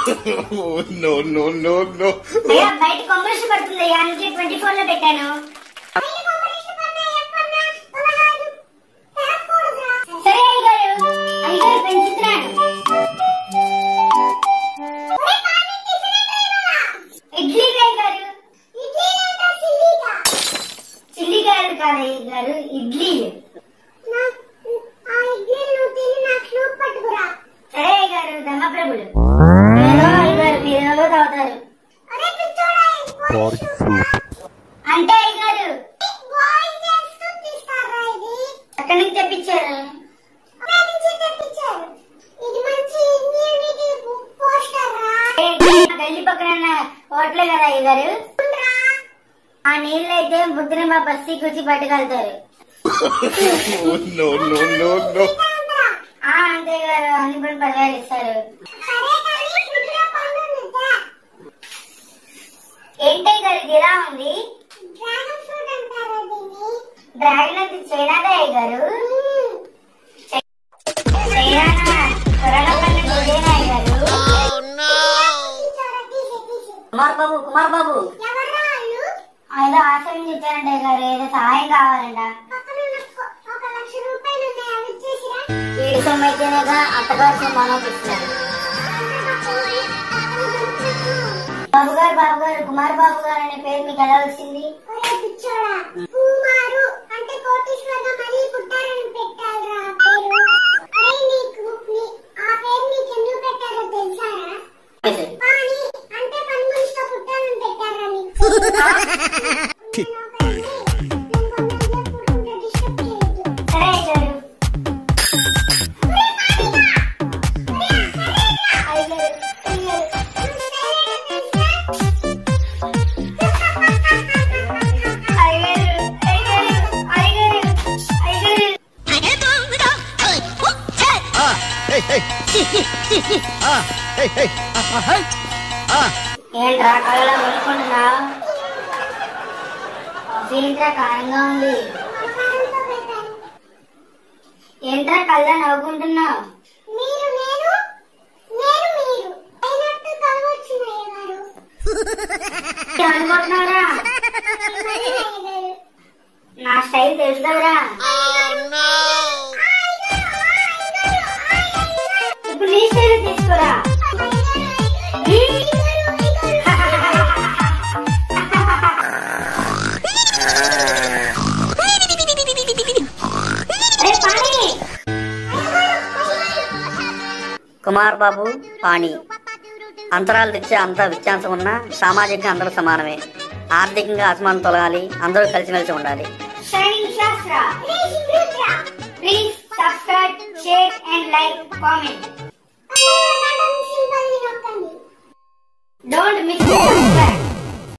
no, no, no, no. అయ్యా బయట కొమ్మరిషి పడుతుంది అయ్యా అందుకే ట్వంటీ ఫోర్ లో పెట్టాను సరే అయ్యగారు అయ్యగారు పెంచుతున్నాను ఇడ్లీ అయ్యగారు చిల్లి గారు కాదు అయ్యగారు ఇడ్లీ సరే అయ్యగారు ధర్మప్రభులు ఏదో అయ్యగారు మీరు తాగుతారు అంటే అయ్యగారు అక్కడి నుంచి తెప్పించారు ఏ, గల్లి పక్కన హోటలే కదా అయ్యగారు ఆ నీళ్ళు అయితే బుద్ధిన మా బస్తీకి వచ్చి పట్టుకెళ్తారు no, no, no, no. ఆ అంతే గారు అన్ని పని పదివేలు ఇస్తారు ఏంటయ్య గారు ఇది ఎలా ఉంది డ్రాగన్ అది చైనాదా అయ్య గారు చైనా త్వరగా పన్నెండు ఇదేనా అయ్య గారు కుమార్ బాబు కుమార్ బాబు ఏదో ఆశ్రమం ఇచ్చారంట అయ్య గారు ఏదో సహాయం కావాలంట వీడి సొమ్ము అయితేనేగా అత్తగారు సొమ్ము అనుమతిస్తున్నారు బాబు గారు బాబు గారు కుమార్ బాబు గారు అనే పేరు మీకు ఎలా వచ్చింది కుమారు అంటే కోటీశ్వరంగా మళ్ళీ పుట్టారని పెట్టాలరా ఆ పేరు అరే నీకు నీ- ఆ పేరు నీకు ఎందుకు పెట్టారో తెలుసారా పాని అంటే పని మనిషితో పుట్టారని పెట్టారా నీకు సరే అయ్య గారు అయ్య గారు, అయ్య గారు. అయ్య గారు, అయ్య గారు, అయ్య గారు, అయ్య గారు. ఏంట్రా కళ్ళలో కొనుక్కుంటున్నావు ఏంట్రా కారంగా ఉంది ఏంట్రా కళ్ళ నవ్వుకుంటున్నావు మీరు నేను నేను మీరు అయినట్టు కలవచ్చునయ్య గారు అనుకుంటున్నావురా నా స్టైల్ తెలుసురా ఇప్పుడు నీ స్టైల్ తీసుకురా అరే పాణి కుమార్ బాబు పాణి అంతరాలు తెచ్చే అంత వ్యత్యాసం ఉన్నా సామాజికంగా అందరూ సమానమే ఆర్థికంగా అసమానం తొలగాలి అందరూ కలిసిమెలిసి ఉండాలి Shining Shastra. Please subscribe, share and like, comment. అయ్యో